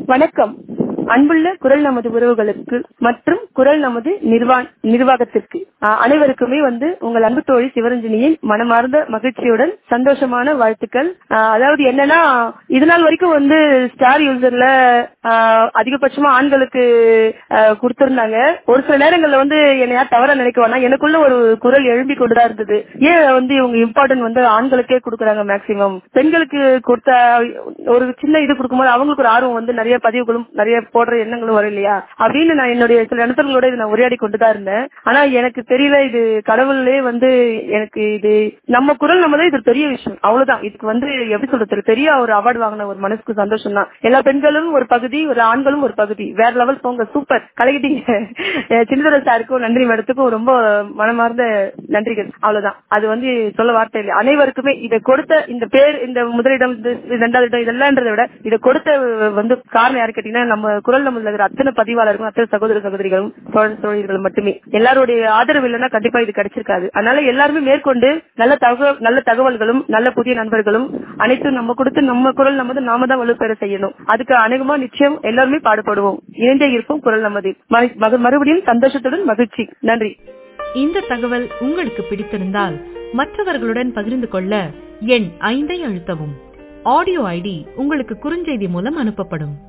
வணக்கம் அன்புள்ள குரல் நமது உறவுகளுக்கு மற்றும் குரல் நமது நிர்வா- நிர்வாகத்திற்கு அஹ், அனைவருக்குமே வந்து உங்கள் அன்பு தோழி சிவரஞ்சனியின் மனமார்ந்த மகிழ்ச்சியுடன் சந்தோஷமான வாழ்த்துக்கள் அஹ், அதாவது என்னன்னா இது நாள் வரைக்கும் வந்து ஸ்டார் யூசர்ல அதிகபட்சமா ஆண்களுக்கு அஹ், கொடுத்திருந்தாங்க ஒரு சில நேரங்கள்ல வந்து என்னை யார் தவறா நினைக்க வேணாம் எனக்குள்ள ஒரு குரல் எழும்பி கொண்டுதான் இருந்தது ஏன் வந்து இவங்க இம்பார்ட்டன்ட் வந்து ஆண்களுக்கே கொடுக்குறாங்க மேக்சிமம் பெண்களுக்கு கொடுத்த ஒரு சின்ன இது கொடுக்கும்போது அவங்களுக்கு ஒரு ஆர்வம் வந்து நிறைய பதிவுகளும் நிறைய போடுற எண்ணங்களும் வரும் இல்லையா அப்படின்னு நான் என்னுடைய சில நண்பர்களோட இதை நான் உரையாடி கொண்டுதான் இருந்தேன் ஆனா எனக்கு தெரியல இது கடவுளே வந்து எனக்கு இது நம்ம குரல் நம்ம தான் இது பெரிய விஷயம் அவ்வளவுதான் இதுக்கு வந்து எப்படி சொல்றது பெரிய ஒரு அவார்டு வாங்கின ஒரு மனசுக்கு சந்தோஷம் தான் எல்லா பெண்களும் ஒரு பகுதி ஒரு ஆண்களும் ஒரு பகுதி வேற லெவல் போங்க சூப்பர் கலகிட்டீங்க சின்னதர சாருக்கும் நன்றி மேடத்துக்கும் ரொம்ப மனமார்ந்த நன்றிகள் அவ்வளவுதான் அது வந்து சொல்ல வார்த்தை இல்லை அனைவருக்குமே இதை கொடுத்த இந்த பேர் இந்த முதலிடம் இந்த இரண்டாவது இடம் இதெல்லாம்ன்றதை விட இதை கொடுத்த வந்து காரணம் யாரு கேட்டீங்கன்னா நம்ம குரல் நம்ம இருக்கிற அத்தனை பதிவாளர்களும் அத்தனை சகோதர சகோதரிகளும் தோழர் தோழிகளும் மட்டுமே எல்லாருடைய ஆதரவு இல்லைன்னா கண்டிப்பா இது கிடைச்சிருக்காது அதனால எல்லாருமே மேற்கொண்டு நல்ல தகவல் நல்ல தகவல்களும் நல்ல புதிய நண்பர்களும் அனைத்தும் நம்ம கொடுத்து நம்ம குரல் நமது நாம தான் வலுப்பெற செய்யணும் அதுக்கு அநேகமா நிச்சயம் எல்லாருமே பாடுபடுவோம் இணைந்தே இருப்போம் குரல் நமது மறு- மறு- மறுபடியும் சந்தோஷத்துடன் மகிழ்ச்சி நன்றி இந்த தகவல் உங்களுக்கு பிடித்திருந்தால் மற்றவர்களுடன் பகிர்ந்து கொள்ள எண் ஐந்தை அழுத்தவும் ஆடியோ ஐடி உங்களுக்கு குறுஞ்செய்தி மூலம் அனுப்பப்படும்